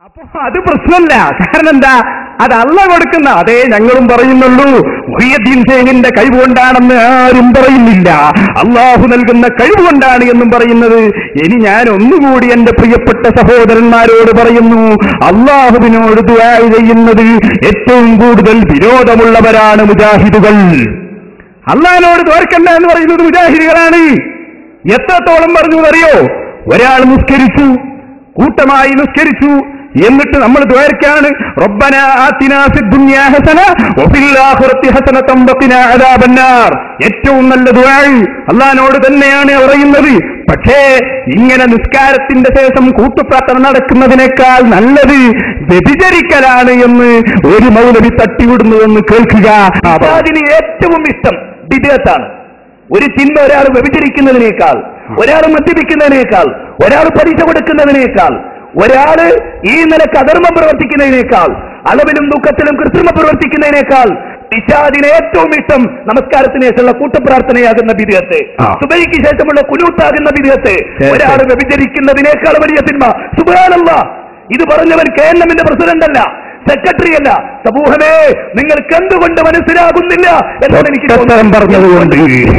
അപ്പൊ അത് പ്രശ്നമല്ല കാരണം എന്താ അത് അല്ല കൊടുക്കുന്ന അതേ ഞങ്ങളും പറയുന്നുള്ളൂ മുഹിയദ്ദീൻ സേനിന്റെ കഴിവുകൊണ്ടാണെന്ന് ആരും പറയുന്നില്ല അള്ളാഹു നൽകുന്ന കഴിവുകൊണ്ടാണ് എന്നും പറയുന്നത് ഇനി ഞാൻ ഒന്നുകൂടി എന്റെ പ്രിയപ്പെട്ട സഹോദരന്മാരോട് പറയുന്നു അള്ളാഹുവിനോട് ദുആ ചെയ്യുന്നത് ഏറ്റവും കൂടുതൽ വിരോധമുള്ളവരാണ് മുജാഹിദുകൾ അള്ളാഹിനോട് തോർക്കണ്ട എന്ന് പറയുന്നത് മുജാഹിദുകളാണ് എത്രത്തോളം പറഞ്ഞു അറിയോ ഒരാൾ നിസ്കരിച്ചു കൂട്ടമായി നിസ്കരിച്ചു എന്നിട്ട് നമ്മൾ ദ്വാരക്കാണ് റബ്ബന ആതിനാ ഫിദ് ദുനിയാ ഹസന വഫിൽ ആഖിറതി ഹസനതൻ വഖിനാ അദാബന്നാർ ഏറ്റവും നല്ല ദുആ അള്ളാഹിനോട് തന്നെയാണ് പറയുന്നത് പക്ഷേ ഇങ്ങനെ നിസ്കാരത്തിന്റെ ശേഷം കൂട്ടുപ്രാർത്ഥന നടക്കുന്നതിനേക്കാൾ നല്ലത് വ്യഭിചരിക്കലാണ് എന്ന് ഒരു മൗലവി തട്ടിവിടുന്നതെന്ന് കേൾക്കുക അതിന് ഏറ്റവും ഇഷ്ടം വിദേഹത്താണ് ഒരു ചിന്ത ഒരാൾ വ്യഭിചരിക്കുന്നതിനേക്കാൾ ഒരാൾ മദ്യപിക്കുന്നതിനേക്കാൾ ഒരാൾ പരീക്ഷ കൊടുക്കുന്നതിനേക്കാൾ ഒരാള് ഈ നിലക്ക് അധർമ്മം പ്രവർത്തിക്കുന്നതിനേക്കാൾ അളവിലും ദുഃഖത്തിലും കൃത്രിമം പ്രവർത്തിക്കുന്നതിനേക്കാൾ പിശാദിന് ഏറ്റവും ഇഷ്ടം നമസ്കാരത്തിന് ശേഷമുള്ള കൂട്ടപ്രാർത്ഥനയാകുന്ന വിധേയത്തെ ആ. സുബൈക്ക് ശേഷമുള്ള കുലൂത്താകുന്ന വിധേയത്തെ ശരി, ഒരാൾ ശരി. വ്യഭിചരിക്കുന്നതിനേക്കാൾ വലിയ തിന്മ സുബാനല്ല ഇത് പറഞ്ഞവൻ കെ എൻ എമ്മിന്റെ പ്രസിഡന്റ് അല്ല സെക്രട്ടറി അല്ല സമൂഹമേ നിങ്ങൾക്ക് എന്തുകൊണ്ട് മനസ്സിലാകുന്നില്ല എന്നാണ് എനിക്ക് പൊട്ടത്തരം പറഞ്ഞതുകൊണ്ട്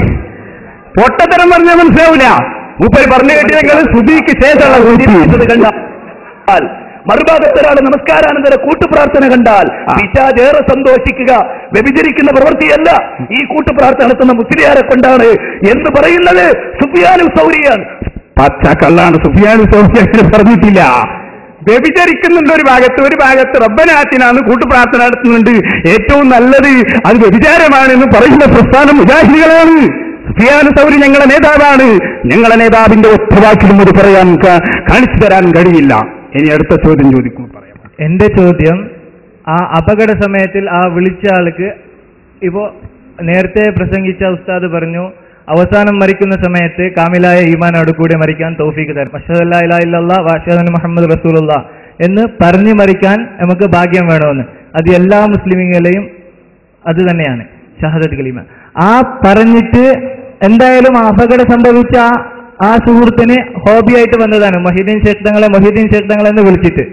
പൊട്ടത്തരം പറഞ്ഞ മനസ്സിലാവില്ല മൂപ്പര് പറഞ്ഞു കേട്ടി ഞങ്ങൾ സുബിക്ക് ശേഷമുള്ള ഉദ്ദേശിച്ചത് കൂട്ടി കണ്ടാൽ മറുഭാഗത്ത് ഒരാൾ നമസ്കാരാനന്തര കൂട്ടുപ്രാർത്ഥന കണ്ടാൽ ആ. പിശാജ് ഏറെ സന്തോഷിക്കുക വ്യഭിചരിക്കുന്ന പ്രവൃത്തിയല്ല ഈ കൂട്ടുപ്രാർത്ഥന നടത്തുന്ന മുസ്ലിയാരെ കൊണ്ടാണ് എന്ന് പറയുന്നത് സുഫിയാനു സൗരിയാണ് പച്ച കള്ളാണ് സുഫിയാൻ സൗഫിയാൻ പറഞ്ഞിട്ടില്ല വ്യഭിചരിക്കുന്നുണ്ട് ഒരു ഭാഗത്ത് ഒരു ഭാഗത്ത് റബ്ബനാത്തിനാണ് കൂട്ടുപ്രാർത്ഥന നടത്തുന്നുണ്ട് ഏറ്റവും നല്ലത് അത് വ്യഭിചാരമാണെന്ന് പറയുന്ന പ്രസ്ഥാനം മുജാഹിദികളാണ് സുഫിയാൻ സൗരി ഞങ്ങളുടെ നേതാവാണ് ഞങ്ങളുടെ നേതാവിന്റെ ഒറ്റവാക്കിലും അത് പറയാൻ ക- കാണിച്ചു തരാൻ കഴിയില്ല ഇനി അടുത്ത ചോദ്യം ചോദിക്കും പറയാം എന്റെ ചോദ്യം ആ അപകട സമയത്തിൽ ആ വിളിച്ച ആൾക്ക് ഇപ്പോ നേരത്തെ പ്രസംഗിച്ച ഉസ്താദ് പറഞ്ഞു അവസാനം മരിക്കുന്ന സമയത്ത് കാമിലായ ഈമാനോട് കൂടി മരിക്കാൻ തൗഫീക്ക് തരും അഷദല്ലാ ഇലാ ഇല്ലല്ലാ വാഷദൻ മുഹമ്മദ് റസൂലുള്ള എന്ന് പറഞ്ഞു മരിക്കാൻ നമുക്ക് ഭാഗ്യം വേണമെന്ന് അത് എല്ലാ മുസ്ലിമുകളെയും അത് തന്നെയാണ് ഷഹദത്ത് കലീമ ആ പറഞ്ഞിട്ട് എന്തായാലും ആ അപകടം സംഭവിച്ച ആ- ആ സുഹൃത്തിന് ഹോബിയായിട്ട് വന്നതാണ് മൊഹീദ്ദീൻ ശേഖ് തങ്ങളെ മൊഹീദ്ദീൻ ശേഖ് തങ്ങളെ എന്ന് വിളിച്ചിട്ട്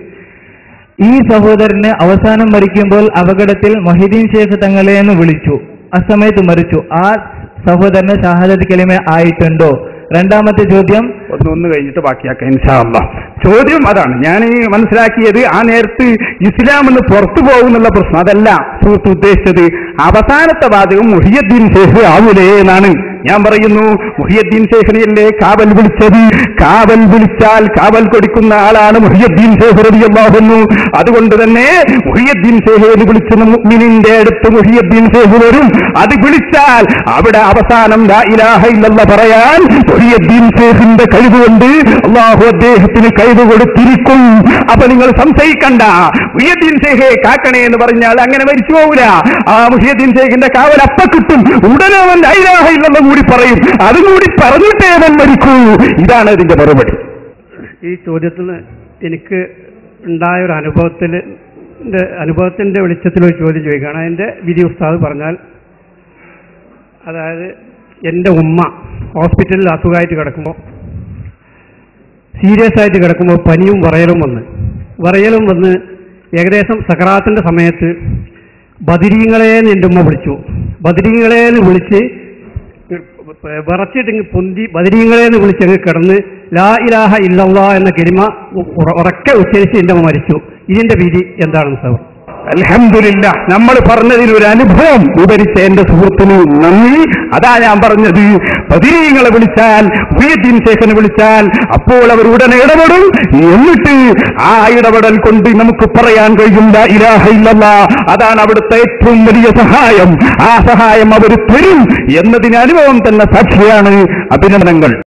ഈ സഹോദരന് അവസാനം മരിക്കുമ്പോൾ അപകടത്തിൽ മൊഹീദ്ദീൻ ശേഖ് തങ്ങളെ എന്ന് വിളിച്ചു ആ സമയത്ത് മരിച്ചു ആ സഹോദരന് ഷഹാദത്ത് കലിമ ആയിട്ടുണ്ടോ രണ്ടാമത്തെ ചോദ്യം ഒന്ന് ഒന്ന് കഴിഞ്ഞിട്ട് ബാക്കിയാക്കാം ഇൻഷാ അല്ലാ ചോദ്യം അതാണ് ഞാൻ ഈ മനസ്സിലാക്കിയത് ആ നേരത്ത് ഇസ്ലാം എന്ന് പുറത്തു പോകുന്നുള്ള പ്രശ്നം അതല്ല സുഹൃത്ത് ഉദ്ദേശിച്ചത് അവസാനത്തെ വാചകം മുഹിയദ്ദീൻ ശേഖ് ആവൂലേ എന്നാണ് ഞാൻ പറയുന്നു മുഹിയദ്ദീൻ ശേഖനെയല്ലേ കാവൽ വിളിച്ചത് കാവൽ വിളിച്ചാൽ കാവൽ കൊടുക്കുന്ന ആളാണ് മുഹിയദ്ദീൻ ശേഖ് റളിയല്ലാഹുന്നു അതുകൊണ്ട് തന്നെ മുഹിയദ്ദീൻ ശേഖ് എന്ന് വിളിച്ച മുഅ്മിനിന്റെ അടുത്ത് മുഹിയദ്ദീൻ ശേഖ് വരും അത് വിളിച്ചാൽ അവിടെ അവസാനം ലാ ഇലാഹ ഇല്ലല്ലാ പറയാൻ മുഹിയദ്ദീൻ ശേഖിന്റെ കഴിവുകൊണ്ട് അള്ളാഹു അദ്ദേഹത്തിന് കഴിവ് കൊടുത്തിരിക്കും അപ്പൊ നിങ്ങൾ സംശയിക്കണ്ട മുഹിയദ്ദീൻ ശേഖെ കാക്കണേ എന്ന് പറഞ്ഞാൽ അങ്ങനെ മരിച്ചു പോകൂല ആ മുഹിയദ്ദീൻ ശേഖിന്റെ കാവൽ അപ്പ കിട്ടും ഉടനെ അവൻ ലാ ഇലാഹ ഇല്ലല്ലാ കൂടി പറയും അതും കൂടി പറഞ്ഞിട്ടേ അവൻ മരിക്കൂ ഇതാണ് ഇതിന്റെ മറുപടി ഈ ചോദ്യത്തിൽ നിന്ന് എനിക്ക് ഉണ്ടായ ഒരു അനുഭവത്തിൽ ന്റെ അനുഭവത്തിൻ്റെ വെളിച്ചത്തിൽ ഒരു ചോദ്യം ചോദിക്കുകയാണ് അതിൻ്റെ വിധി ഉസ്താദ് പറഞ്ഞാൽ അതായത് എൻ്റെ ഉമ്മ ഹോസ്പിറ്റലിൽ അസുഖമായിട്ട് കിടക്കുമ്പോൾ സീരിയസ് ആയിട്ട് കിടക്കുമ്പോൾ പനിയും വറയലും വന്ന് വറയലും വന്ന് ഏകദേശം സക്രാത്തിൻ്റെ സമയത്ത് ബദിരീങ്ങളേന്ന് എൻ്റെ ഉമ്മ വിളിച്ചു ബദിരീങ്ങളേന്ന് വിളിച്ച് വിറച്ചിട്ട് ഇങ്ങ് പൊന്തി ബദരീങ്ങളെന്ന് വിളിച്ചങ്ങ് കിടന്ന് ലാ ഇലാഹ ഇല്ലല്ലാ എന്ന കിരിമ ഉറ- ഉറക്കെ ഉച്ചരിച്ച് എൻ്റെ അമ്മ മരിച്ചു ഇതിന്റെ വിധി എന്താണെന്ന് സാർ അൽഹംദുലില്ല നമ്മൾ പറഞ്ഞതിൽ ഒരു അനുഭവം വിവരിച്ച എന്റെ സുഹൃത്തിന് നന്ദി അതാ ഞാൻ പറഞ്ഞത് പതിനീങ്ങളെ വിളിച്ചാൽ മുഹിയദ്ദീൻ ശേഖനെ വിളിച്ചാൽ അപ്പോൾ അവർ ഉടനെ ഇടപെടും എന്നിട്ട് ആ ഇടപെടൽ കൊണ്ട് നമുക്ക് പറയാൻ കഴിയും ലാ ഇലാഹ ഇല്ലല്ലാ അതാണ് അവിടുത്തെ ഏറ്റവും വലിയ സഹായം ആ സഹായം അവർ തരും എന്നതിന് അനുഭവം തന്നെ സാക്ഷിയാണ് അഭിനന്ദനങ്ങൾ